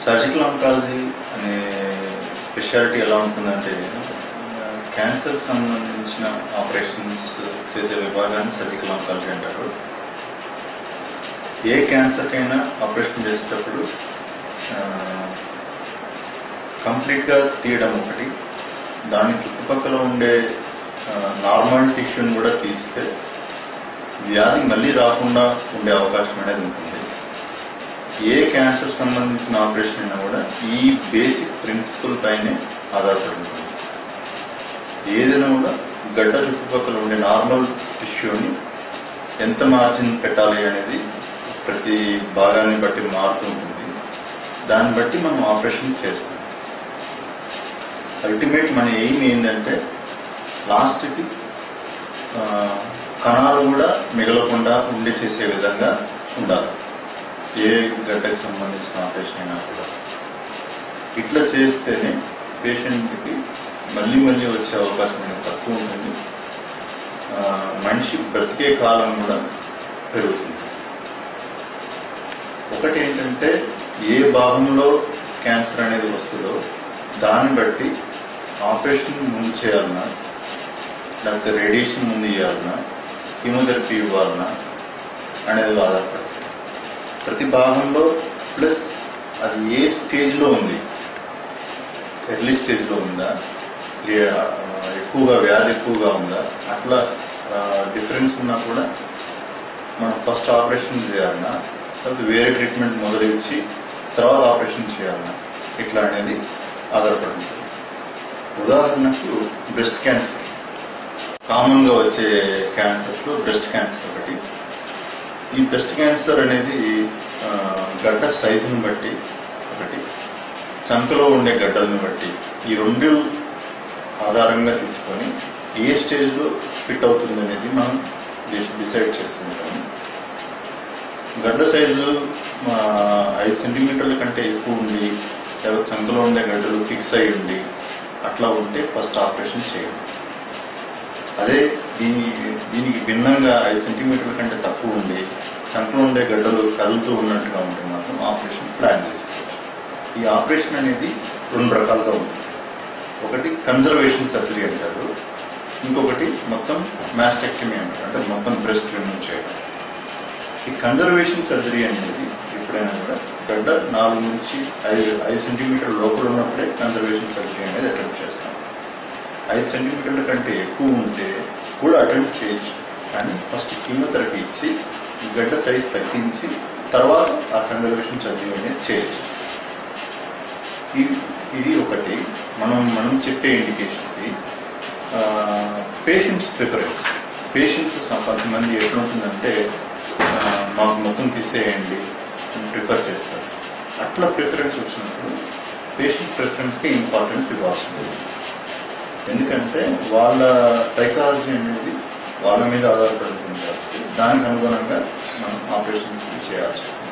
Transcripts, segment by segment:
surgical oncology అనే speciality ఎలా ఉంటుందంటే క్యాన్సర్ సంబంధించిన ఆపరేషన్స్ చేసే విభాగాన్ని సర్జికల్ ఆంకాలజీ అంటారు ఏ క్యాన్సర్కైనా ఆపరేషన్ చేసేటప్పుడు కంప్లీట్గా తీయడం ఒకటి దాని చుట్టుపక్కల ఉండే నార్మల్ టిష్యూని కూడా తీస్తే వ్యాధి మళ్ళీ రాకుండా ఉండే అవకాశం అనేది ఉంటుంది ఏ క్యాన్సర్ సంబంధించిన ఆపరేషన్ అయినా కూడా ఈ బేసిక్ ప్రిన్సిపల్ పైనే ఆధారపడి ఉంటుంది ఏదైనా కూడా గడ్డ చుట్టుపక్కల ఉండే నార్మల్ టిష్యూని ఎంత మార్జిన్ పెట్టాలి అనేది ప్రతి భాగాన్ని బట్టి మారుతూ ఉంటుంది దాన్ని బట్టి మనం ఆపరేషన్ చేస్తాం అల్టిమేట్ మన ఎయిమ్ ఏంటంటే లాస్ట్కి ఆ, కణాలు కూడా మిగలకుండా ఉండి చేసే విధంగా ఉండాలి ఏ గడ్డకి సంబంధించిన ఆపరేషన్ అయినా కూడా ఇట్లా చేస్తేనే పేషెంట్కి మళ్ళీ మళ్ళీ వచ్చే అవకాశం అనేది తక్కువ ఉంటుంది ఆ, మనిషి బ్రతికే కాలం కూడా పెరుగుతుంది ఒకటి ఏంటంటే ఏ భాగంలో క్యాన్సర్ అనేది వస్తుందో దాన్ని బట్టి ఆపరేషన్ ముందు చేయాలన్నా లేకపోతే రేడియేషన్ ముందు ఇవ్వాలన్నా కీమోథెరపీ ఇవ్వాలన్నా అనేది ఆధారపడుతుంది ప్రతి భాగంలో ప్లస్ అది ఏ స్టేజ్లో ఉంది ఎర్లీ స్టేజ్లో ఉందా లే- ఆ, ఎక్కువగా వ్యాధి ఎక్కువగా ఉందా అట్లా డిఫరెన్స్ ఉన్నా కూడా మనం ఫస్ట్ ఆపరేషన్ చేయాలన్నా లేకపోతే వేరే ట్రీట్మెంట్ మొదలెచ్చి తర్వాత ఆపరేషన్ చేయాలన్నా ఇట్లా అనేది ఆధారపడి ఉంటుంది ఉదాహరణకు బ్రెస్ట్ క్యాన్సర్ కామన్ గా వచ్చే క్యాన్సర్స్ లో బ్రెస్ట్ క్యాన్సర్ ఒకటి ఈ బ్రెస్ట్ క్యాన్సర్ అనేది ఆ, గడ్డ సైజుని బట్టి ఒకటి చంకలో ఉండే గడ్డలను బట్టి ఈ రెండు ఆధారంగా తీసుకొని ఏ స్టేజ్లో ఫిట్ అవుతుంది అనేది మనం డిసైడ్ చేస్తుంటాము గడ్డ సైజు ఆ, ఐదు సెంటీమీటర్ల కంటే ఎక్కువ ఉండి లేదా చంకలో ఉండే గడ్డలు ఫిక్స్ అయి ఉండి అట్లా ఉంటే ఫస్ట్ ఆపరేషన్ చేయండి అదే దీని దీనికి భిన్నంగా ఐదు సెంటీమీటర్ల కంటే తక్కువ ఉండి చంకలో ఉండే గడ్డలు కదులుతూ ఉన్నట్టుగా ఉంటే మాత్రం ఆపరేషన్ ప్లాన్ చేసుకోవచ్చు ఈ ఆపరేషన్ అనేది రెండు రకాలుగా ఉంటుంది ఒకటి కన్జర్వేషన్ సర్జరీ అంటారు ఇంకొకటి మొత్తం మ్యాస్టెక్టమీ అంటారు అంటే మొత్తం బ్రెస్ట్ రిమూవ్ చేయడం ఈ కన్జర్వేషన్ సర్జరీ అనేది ఎప్పుడైనా కూడా గడ్డ నాలుగు నుంచి ఐదు ఐదు సెంటీమీటర్ లోపల ఉన్నప్పుడే కన్జర్వేషన్ సర్జరీ అనేది అటెంప్ట్ చేస్తాం ఐదు సెంటీమీటర్ల కంటే ఎక్కువ ఉంటే కూడా అటెంప్ట్ చేయొచ్చు కానీ ఫస్ట్ కీమోథెరపీ ఇచ్చి ఈ గడ్డ సైజ్ తగ్గించి తర్వాత ఆ కన్జర్వేషన్ సర్జరీ అనేది చేయొచ్చు ఇది ఇది ఒకటి మనం మనం చెప్పే ఇండికేషన్కి పేషెంట్స్ ప్రిఫరెన్స్ పేషెంట్స్ కొంతమంది ఎట్లుంటుందంటే ఆ, మాకు మొత్తం తీసేయండి అని ప్రిఫర్ చేస్తారు అట్లా ప్రిఫరెన్స్ వచ్చినప్పుడు పేషెంట్ ప్రిఫరెన్స్కి ఇంపార్టెన్స్ ఇవ్వాల్సి ఉంటుంది ఎందుకంటే వాళ్ళ సైకాలజీ అనేది వాళ్ళ మీద ఆధారపడి ఉంటుంది కాబట్టి దానికి అనుగుణంగా మనం ఆపరేషన్స్ చేయాల్సి ఉంటుంది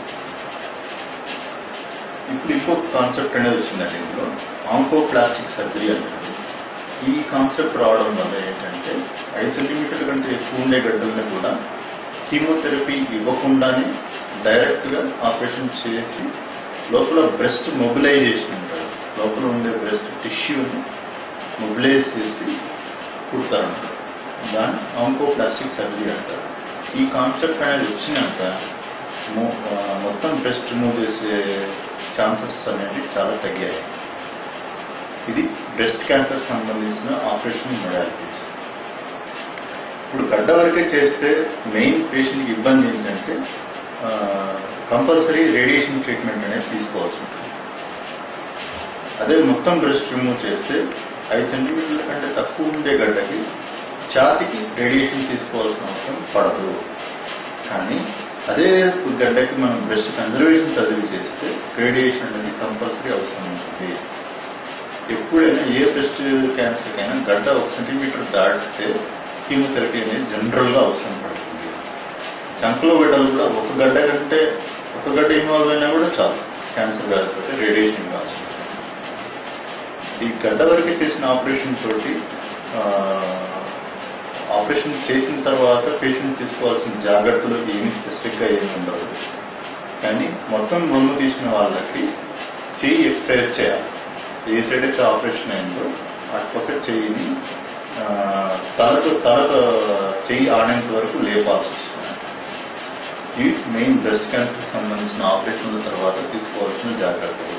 ఇప్పుడు ఇంకొక కాన్సెప్ట్ అనేది వచ్చిందండి ఇందులో ఆంకోప్లాస్టిక్ సర్జరీ అంటారు ఈ కాన్సెప్ట్ రావడం వల్ల ఏంటంటే ఐదు సెంటీమీటర్ల కంటే ఎక్కువ ఉండే గడ్డల్ని కూడా కీమోథెరపీ ఇవ్వకుండానే డైరెక్ట్గా ఆపరేషన్ చేసి లోపల బ్రెస్ట్ మొబిలైజేషన్ ఉంటుంది లోపల ఉండే బ్రెస్ట్ టిష్యూని మొబిలైజ్ చేసి కుడతారంట దాన్ని ఆంకోప్లాస్టిక్ సర్జరీ అంటారు ఈ కాన్సెప్ట్ అనేది వచ్చినాక మొ- ఆ, మొత్తం బ్రెస్ట్ రిమూవ్ చేసే ఛాన్సెస్ అనేవి చాలా తగ్గాయి ఇది బ్రెస్ట్ క్యాన్సర్ సంబంధించిన ఆపరేషన్ మొడాలిటీస్ ఇప్పుడు గడ్డ వరకే చేస్తే మెయిన్ పేషెంట్కి ఇబ్బంది ఏంటంటే కంపల్సరీ రేడియేషన్ ట్రీట్మెంట్ అనేది తీసుకోవాల్సి ఉంటుంది అదే మొత్తం బ్రెస్ట్ రిమూవ్ చేస్తే ఐదు సెంటీమీటర్ల కంటే తక్కువ ఉండే గడ్డకి ఛాతికి రేడియేషన్ తీసుకోవాల్సిన అవసరం పడదు కానీ అదే గడ్డకి మనం బ్రెస్ట్ కన్జర్వేషన్ సర్జరీ చేస్తే రేడియేషన్ అనేది కంపల్సరీ అవసరం ఉంటుంది ఎప్పుడైనా ఏ బ్రెస్ట్ క్యాన్సర్కైనా గడ్డ ఒక సెంటీమీటర్ దాటితే కీమోథెరపీ అనేది జనరల్గా అవసరం పడుతుంది చంకలో గడ్డలు కూడా ఒక గడ్డ కంటే ఒక గడ్డ ఇన్వాల్వ్ అయినా కూడా చాలు క్యాన్సర్ కాకపోతే రేడియేషన్ ఇవ్వాల్సి ఉంటుంది ఈ గడ్డ వరకే చేసిన ఆపరేషన్ తోటి ఆ, ఆపరేషన్ చేసిన తర్వాత పేషెంట్ తీసుకోవాల్సిన జాగ్రత్తలు ఏమి స్పెసిఫిక్గా ఏమి ఉండవు కానీ మొత్తం రొమ్ము తీసిన వాళ్ళకి సి ఎక్సర్సైజ్ చేయాలి ఏ సైడ్ అయితే ఆపరేషన్ అయిందో అటుపక్క చెయ్యిని ఆ, తలకు తలకు చెయ్యి ఆడేంత వరకు లేపాల్సి వస్తుంది ఇవి మెయిన్ బ్రెస్ట్ క్యాన్సర్ సంబంధించిన ఆపరేషన్ల తర్వాత తీసుకోవాల్సిన జాగ్రత్తలు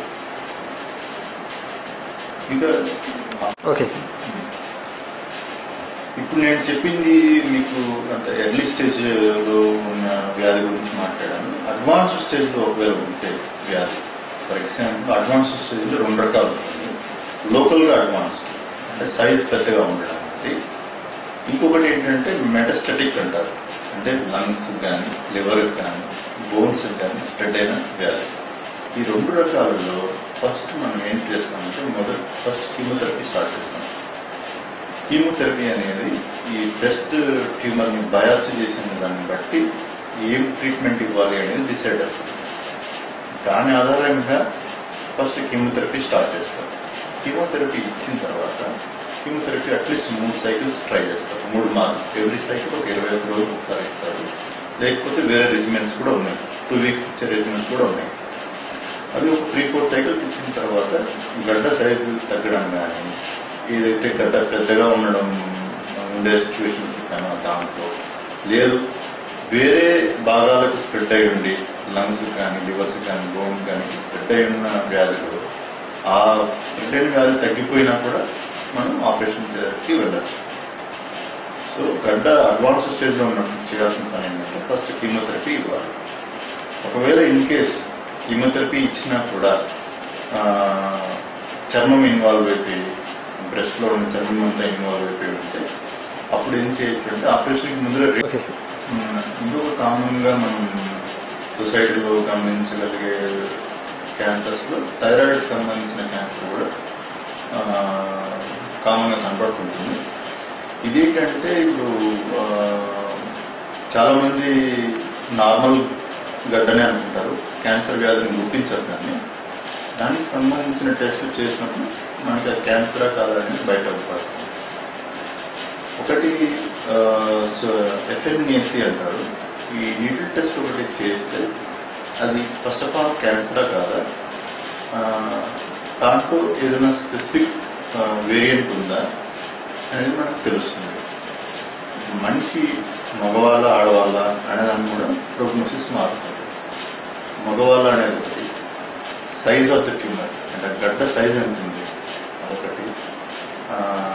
ఇంకా ఓకే సార్ ఇప్పుడు నేను చెప్పింది మీకు అంత ఎర్లీ స్టేజ్ లో ఉన్న వ్యాధి గురించి మాట్లాడాను అడ్వాన్స్డ్ స్టేజ్ లో ఒకవేళ ఉంటే వ్యాధి ఫర్ ఎగ్జాంపుల్ అడ్వాన్స్డ్ స్టేజ్ లో రెండు రకాలు ఉంటుంది లోకల్ గా అడ్వాన్స్డ్ అంటే సైజ్ పెద్దగా ఉండడం ఒకటి ఇంకొకటి ఏంటంటే మెటస్టటిక్ అంటారు అంటే లంగ్స్ కానీ లివర్ కానీ బోన్స్ కానీ స్ప్రెడ్ అయిన వ్యాధి ఈ రెండు రకాలలో ఫస్ట్ మనం ఏం చేస్తామంటే మొదటి ఫస్ట్ కీమోథెరపీ స్టార్ట్ చేస్తాం కీమోథెరపీ అనేది ఈ బ్రెస్ట్ ట్యూమర్ ని బయాప్సీ చేసిన దాన్ని బట్టి ఏం ట్రీట్మెంట్ ఇవ్వాలి అనేది డిసైడ్ అవుతుంది దాని ఆధారంగా ఫస్ట్ కీమోథెరపీ స్టార్ట్ చేస్తారు కీమోథెరపీ ఇచ్చిన తర్వాత కీమోథెరపీ అట్లీస్ట్ మూడు సైకిల్స్ ట్రై చేస్తారు మూడు మార్లు ఎవ్రీ సైకిల్ ఒక ఇరవై ఒక్క రోజులు ఒకసారి ఇస్తారు లేకపోతే వేరే రెజిమెంట్స్ కూడా ఉన్నాయి టూ వీక్స్ ఇచ్చే రెజిమెంట్స్ కూడా ఉన్నాయి అవి ఒక త్రీ ఫోర్ సైకిల్స్ ఇచ్చిన తర్వాత గడ్డ సైజు తగ్గడం కానీ ఏదైతే గడ్డ పెద్దగా ఉండడం ఉండే సిచ్యువేషన్ చెప్పానో దాంట్లో లేదు వేరే భాగాలకు స్ప్రెడ్ అయి ఉండి లంగ్స్ కానీ లివర్స్ కానీ బోన్ కానీ స్ప్రెడ్ అయి ఉన్న వ్యాధులు ఆ స్ప్రెడ్ అయిన వ్యాధి తగ్గిపోయినా కూడా మనం ఆపరేషన్ కి వెళ్ళచ్చు సో గడ్డ అడ్వాన్స్ స్టేజ్ లో ఉన్నప్పుడు చేయాల్సిన పని ఏంటంటే ఫస్ట్ కీమోథెరపీ ఇవ్వాలి ఒకవేళ ఇన్ కేస్ కీమోథెరపీ ఇచ్చినా కూడా ఆ, చర్మం ఇన్వాల్వ్ అయిపోయి బ్రెస్ట్ లో ఉన్న చర్మం అంతా ఇన్వాల్వ్ అయిపోయి ఉంటే అప్పుడు ఏం చేయొచ్చు అంటే ఆపరేషన్ ముందర రే- ఓకే సార్ ఉమ్, ఇంకొక కామన్ గా మనం సొసైటీలో గమనించగలిగే క్యాన్సర్స్ లో థైరాయిడ్ సంబంధించిన క్యాన్సర్ కూడా కామన్ గా కనబడుతుంటుంది ఇదేంటంటే ఇప్పుడు ఆ, చాలా మంది నార్మల్ గడ్డనే అనుకుంటారు క్యాన్సర్ వ్యాధిని గుర్తించరు కానీ దానికి సంబంధించిన టెస్టులు చేసినప్పుడు మనకి అది క్యాన్సరా కాదా అనేది బయట పడుతుంది ఒకటి ఎఫ్ఎన్ఏసి అంటారు ఈ నీడిల్ టెస్ట్ ఒకటి చేస్తే అది ఫస్ట్ ఆఫ్ ఆల్ క్యాన్సరా కాదా ఆ, దాంట్లో ఏదైనా స్పెసిఫిక్ వేరియంట్ ఉందా అనేది మనకు తెలుస్తుంది మనిషి మగవాళ్ళ ఆడవాళ్ళ అనేదాన్ని కూడా ప్రోగ్నోసిస్ మారుతుంది మగవాళ్ళ అనేది ఒకటి సైజ్ ఆఫ్ ద ట్యూమర్ అంటే గడ్డ సైజ్ ఎంత ఉంది అదొకటి ఆ,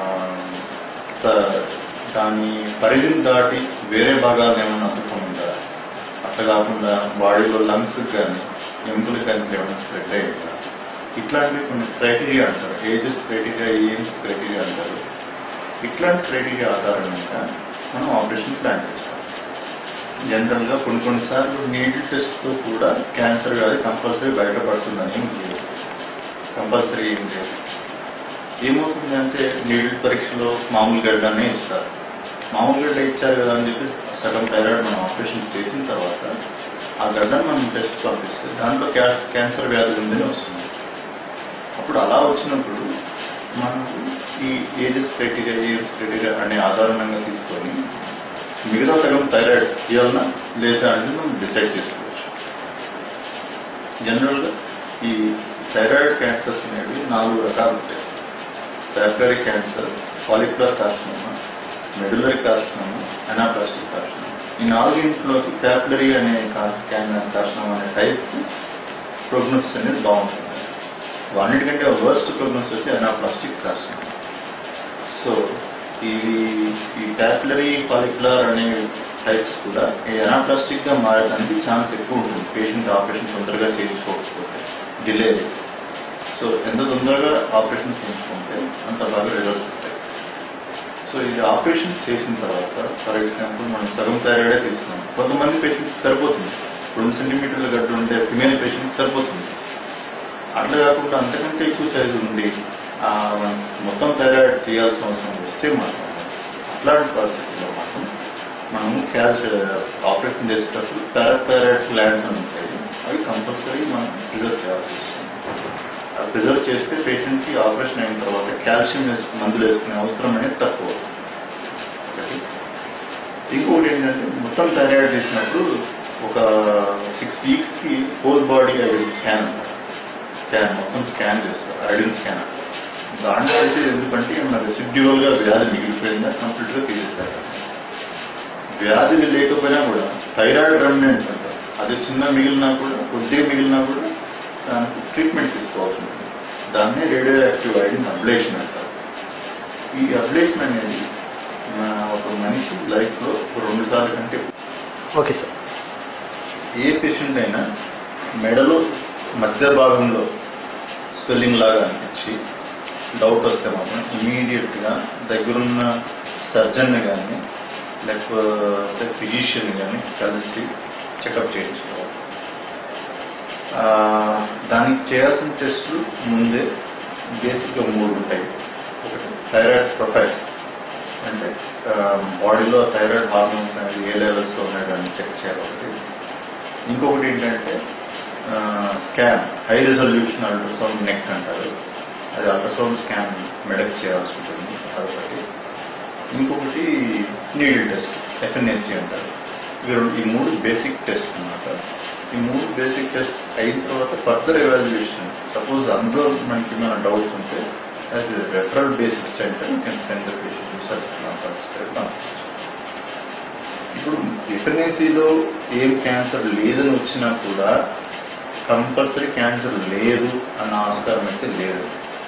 స- దాని పరిధిని దాటి వేరే భాగాలు ఏమైనా అద్భుతం ఉందా అట్లా కాకుండా బాడీలో లంగ్స్ కానీ ఎముకలు కానీ ఏమైనా స్ప్రెడ్ అయ్యి ఉందా ఇట్లాంటివి కొన్ని క్రైటీరియా అంటారు ఏజెస్ క్రైటీరియా ఎయిమ్స్ క్రైటీరియా అంటారు ఇట్లాంటి క్రైటీరియా ఆధారంగా మనం ఆపరేషన్ ప్లాన్ చేస్తాం జనరల్ గా కొన్ని కొన్నిసార్లు నీడిల్ టెస్ట్ తో కూడా క్యాన్సర్ వ్యాధి కంపల్సరీ బయటపడుతుందని ఏం లేదు కంపల్సరీ ఏం లేదు ఏమవుతుందంటే నీడిల్ పరీక్షలో మామూలు గడ్డనే ఇస్తారు మామూలు గడ్డ ఇచ్చారు కదా అని చెప్పి సగం థైరాయిడ్ మనం ఆపరేషన్ చేసిన తర్వాత ఆ గడ్డను మనం టెస్ట్ పంపిస్తే దాంట్లో క్యాన్స్- క్యాన్సర్ వ్యాధి ఉందని వస్తుంది అప్పుడు అలా వచ్చినప్పుడు మనం ఈ ఏజెస్ క్రైటీరియా ఏజ్ క్రైటీరియా అనే ఆధారంగా తీసుకొని మిగతా సగం థైరాయిడ్ ఇవ్వాలన్నా లేదా అని మనం డిసైడ్ చేసుకోవచ్చు జనరల్గా ఈ థైరాయిడ్ క్యాన్సర్స్ అనేవి నాలుగు రకాలు ఉంటాయి papillary cancer follicular carcinoma medullary carcinoma anaplastic carcinoma ఈ నాలుగింట్లోకి ప్యాపిలరీ అనే కార్సినోమా అనే టైప్ ప్రోగ్నోసిస్ అనేది బాగుంటుంది వాటికంటే వర్స్ట్ ప్రోగ్నోసిస్ వచ్చి అనాప్లాస్టిక్ కార్సినోమా సో ఈ ఈ ప్యాపిలరీ పాలిక్యులర్ అనే టైప్స్ కూడా ఈ అనాప్లాస్టిక్ గా మారడానికి ఛాన్స్ ఎక్కువ ఉంటుంది పేషెంట్ ఆపరేషన్ తొందరగా చేయించుకోకపోతే డిలే సో ఎంత తొందరగా ఆపరేషన్ చేయించుకుంటే అంత బాగా రిజల్ట్స్ ఉంటాయి సో ఇది ఆపరేషన్ చేసిన తర్వాత ఫర్ ఎగ్జాంపుల్ మనం సగం థైరాయిడే తీస్తున్నాం కొంతమంది పేషెంట్స్ సరిపోతుంది రెండు సెంటీమీటర్ల గడ్డ ఉంటే ఫిమేల్ పేషెంట్ సరిపోతుంది అట్లా కాకుండా అంతకంటే ఎక్కువ సైజు ఉండి ఆ, మనం మొత్తం థైరాయిడ్ తీయాల్సిన అవసరం వస్తే మాత్రం అట్లాంటి పరిస్థితుల్లో మాత్రం మనం క్యాల్ష్ ఆపరేషన్ చేసేటప్పుడు పారాథైరాయిడ్ గ్లాండ్స్ అని ఉంటాయి అవి కంపల్సరీ మనం ప్రిజర్వ్ చేయాల్సి వస్తుంది ప్రిజర్వ్ చేస్తే పేషెంట్ కి ఆపరేషన్ అయిన తర్వాత కాల్షియం వేసుకు మందులు వేసుకునే అవసరం అనేది తక్కువ ఒకటి ఇంకొకటి ఏంటంటే మొత్తం థైరాయిడ్ తీసినప్పుడు ఒక సిక్స్ వీక్స్ కి హోల్ బాడీ అవి స్కాన్ స్కాన్ మొత్తం స్కాన్ చేస్తారు ఐడిన్ స్కాన్ దాంట్లో చేసేది ఎందుకంటే ఏమన్నా రెసిడ్యువల్ గా వ్యాధి మిగిలిపోయిందా కంప్లీట్ గా తీసేస్తారు వ్యాధి లేకపోయినా కూడా థైరాయిడ్ రెమినెంట్ అంటారు అది చిన్న మిగిలినా కూడా కొద్దిగా మిగిలినా కూడా దానికి ట్రీట్మెంట్ తీసుకోవాల్సి ఉంటుంది దాన్నే రేడియో యాక్టివ్ ఐడిన్ అబ్లేషన్ అంటారు ఈ అబ్లేషన్ అనేది మన ఒక మనిషి లైఫ్ లో రెండు సార్లు కంటే ఓకే సార్ ఏ పేషెంట్ అయినా మెడలో మధ్య భాగంలో స్వెల్లింగ్ లాగా అనిపించి డౌట్ వస్తే మాత్రం ఇమీడియట్ గా దగ్గరున్న సర్జన్ కానీ లేకపోతే ఫిజిషియన్ కానీ కలిసి చెకప్ చేయించుకోవాలి ఆ, దానికి చేయాల్సిన టెస్టులు ముందే బేసిక్గా మూడు ఉంటాయి ఒకటి థైరాయిడ్ ప్రొఫైల్ అంటే బాడీలో థైరాయిడ్ హార్మోన్స్ అనేది ఏ లెవెల్స్లో ఉన్నాయో దాన్ని చెక్ చేయాలి ఒకటి ఇంకొకటి ఏంటంటే scan high resolution ultrasound neck అంటారు అది అల్ట్రాసౌండ్ స్కాన్ మెడక్ చేయాల్సి ఉంటుంది అదొకటి ఇంకొకటి నీడిల్ టెస్ట్ ఎఫ్ఎన్ఏసి అంటారు ఇవి రెండు- ఈ మూడు బేసిక్ టెస్ట్ అన్నమాట ఈ మూడు బేసిక్ టెస్ట్ అయిన తర్వాత ఫర్దర్ ఎవాల్యుయేషన్ సపోజ్ అందులో మనకి ఏమైనా డౌట్స్ ఉంటే as referral basic centre can send patient search ఇప్పుడు ఎఫ్ఎన్ఏసీలో ఏం క్యాన్సర్ లేదని వచ్చినా కూడా కంపల్సరీ క్యాన్సర్ లేదు అన్న ఆస్కారం అయితే లేదు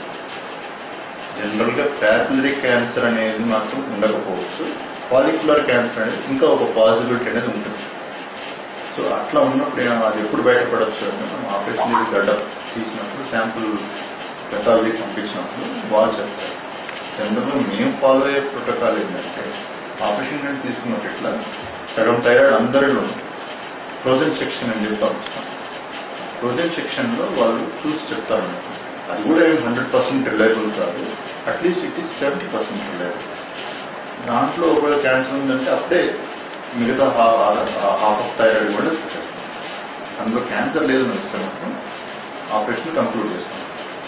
జనరల్ గా ప్యాపిలరీ క్యాన్సర్ అనేది మాత్రం ఉండకపోవచ్చు పాలిక్యులర్ క్యాన్సర్ అనేది ఇంకా ఒక పాసిబిలిటీ అనేది ఉంటుంది సో అట్లా ఉన్నప్పుడు ఏం- అది ఎప్పుడు బయటపడవచ్చు అంటే మనం ఆపరేషన్ చేసి గడ్డ తీసినప్పుడు శాంపుల్ పెథాలజీ పంపించినప్పుడు వాళ్ళు చెప్తారు జనరల్గా మేము ఫాలో అయ్యే ప్రోటోకాల్ ఏంటంటే ఆపరేషన్ కానీ తీసుకున్నట్టు ఇట్లా సగం థైరాయిడ్ అందరిలో ఉంటుంది ఫ్రోజన్ సెక్షన్ అని చెప్పి పంపిస్తాం ఫ్రోజన్ సెక్షన్ లో వాళ్ళు చూసి చెప్తారు అది కూడా ఏం హండ్రెడ్ పర్సెంట్ రిలయబుల్ కాదు at least it is seventy percent reliable దాంట్లో ఒకవేళ క్యాన్సర్ ఉందంటే అప్పుడే మిగతా హాఫ్ ఆఫ్ థైరాయిడ్ కూడా తీసేస్తాం అందులో క్యాన్సర్ లేదని వస్తే మాత్రం ఆపరేషన్ కంక్లూడ్ చేస్తాం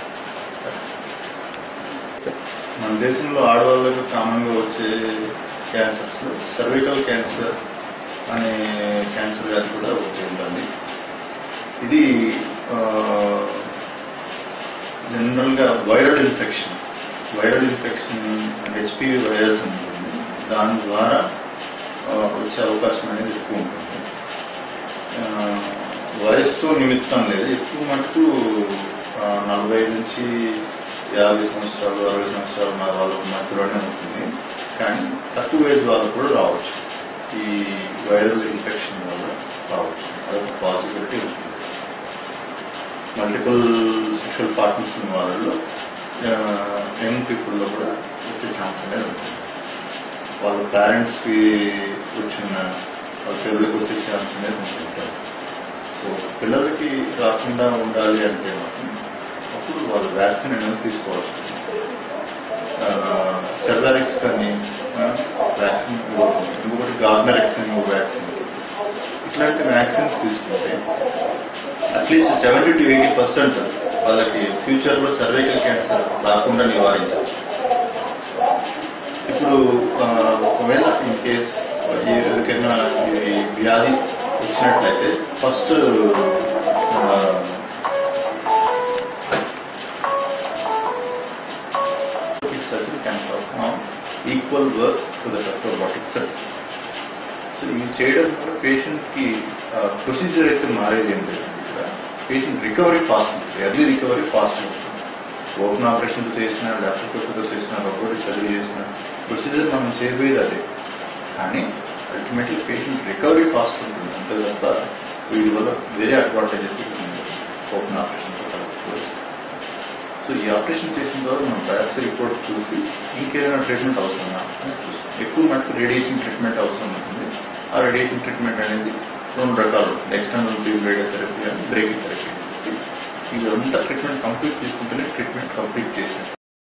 మన దేశంలో ఆడవాళ్ళకు కామన్ గా వచ్చే క్యాన్సర్స్ లో సర్వికల్ క్యాన్సర్ అనే క్యాన్సర్ వ్యాధి కూడా ఒకటి ఉంటుంది ఇది జనరల్ గా viral infection viral infection HPV virus ఉంటుంది దాని ద్వారా ఆ, వచ్చే అవకాశం అనేది ఎక్కువ ఉంటుంది ఆ, వయసుతో నిమిత్తం లేదు ఎక్కువ మటుకు ఆ, నలభై నుంచి యాభై సంవత్సరాలు అరవై సంవత్సరాలు మా వాళ్ళ మధ్యలోనే ఉంటుంది కానీ తక్కువ ఏజ్ వాళ్ళకు కూడా రావచ్చు ఈ వైరల్ ఇన్ఫెక్షన్ వల్ల రావచ్చు అదొక పాసిబిలిటీ ఉంటుంది మల్టిపుల్ సెక్షువల్ పార్ట్నర్స్ ఉన్న వాళ్ళలో యంగ్ పీపుల్లో కూడా వచ్చే ఛాన్స్ అనేది ఉంటుంది వాళ్ళ పేరెంట్స్కి వచ్చిన వాళ్ళ పిల్లలకి వచ్చే ఛాన్స్ అనేది ఉంటుంది సో పిల్లలకి రాకుండా ఉండాలి అంటే మాత్రం అప్పుడు వాళ్ళు వ్యాక్సిన్ అనేది తీసుకోవాల్సి ఉంటుంది సెర్లారిక్స్ అని వ్యాక్సిన్ ఇంకొకటి గార్నరెక్స్ అని ఇంకో వ్యాక్సిన్ ఇట్లాంటి వ్యాక్సిన్స్ తీసుకుంటే at least seventy to eighty percent వాళ్ళకి ఫ్యూచర్ లో సర్వైకల్ క్యాన్సర్ రాకుండా నివారించవచ్చు ఇప్పుడు ఆ, ఒకవేళ ఇన్ కేస్ ఎవరికైనా ఈ వ్యాధి వచ్చినట్లయితే first surgery can perform equal work to the robotic surgery so ఇవి చేయడం వల్ల పేషెంట్ కి ప్రొసీజర్ అయితే మారేది ఏం లేదు ఇక్కడ పేషెంట్ రికవరీ ఫాస్ట్ ఉంటుంది ఎర్లీ రికవరీ ఫాస్ట్ ఉంటుంది ఓపెన్ ఆపరేషన్ చేసిన ల్యాప్టాప్తో చేసిన రోబోటిక్ సర్జరీ చేసిన ప్రొసీజర్ మనం చేయబోయేది అదే కానీ అల్టిమేట్లీ పేషెంట్ రికవరీ ఫాస్ట్ ఉంటుంది అంతే తప్ప వీటి వల్ల వేరే అడ్వాంటేజెస్ ఉంటుంది ఓపెన్ ఆపరేషన్ పోలిస్తే సో ఈ ఆపరేషన్ చేసిన తర్వాత మనం బయాప్సీ రిపోర్ట్ చూసి ఇంకేదైనా ట్రీట్మెంట్ అవసరమా అని చూస్తాం ఎక్కువ మటుకు రేడియేషన్ ట్రీట్మెంట్ అవసరం ఉంటుంది ఆ రేడియేషన్ ట్రీట్మెంట్ అనేది రెండు రకాలు ఉంటుంది ఎక్స్టర్నల్ బీమ్ రేడియోథెరపీ అని బ్రేకింగ్ థెరపీ ఇదంతా ట్రీట్మెంట్ కంప్లీట్ తీసుకుంటేనే ట్రీట్మెంట్ కంప్లీట్ చేసింది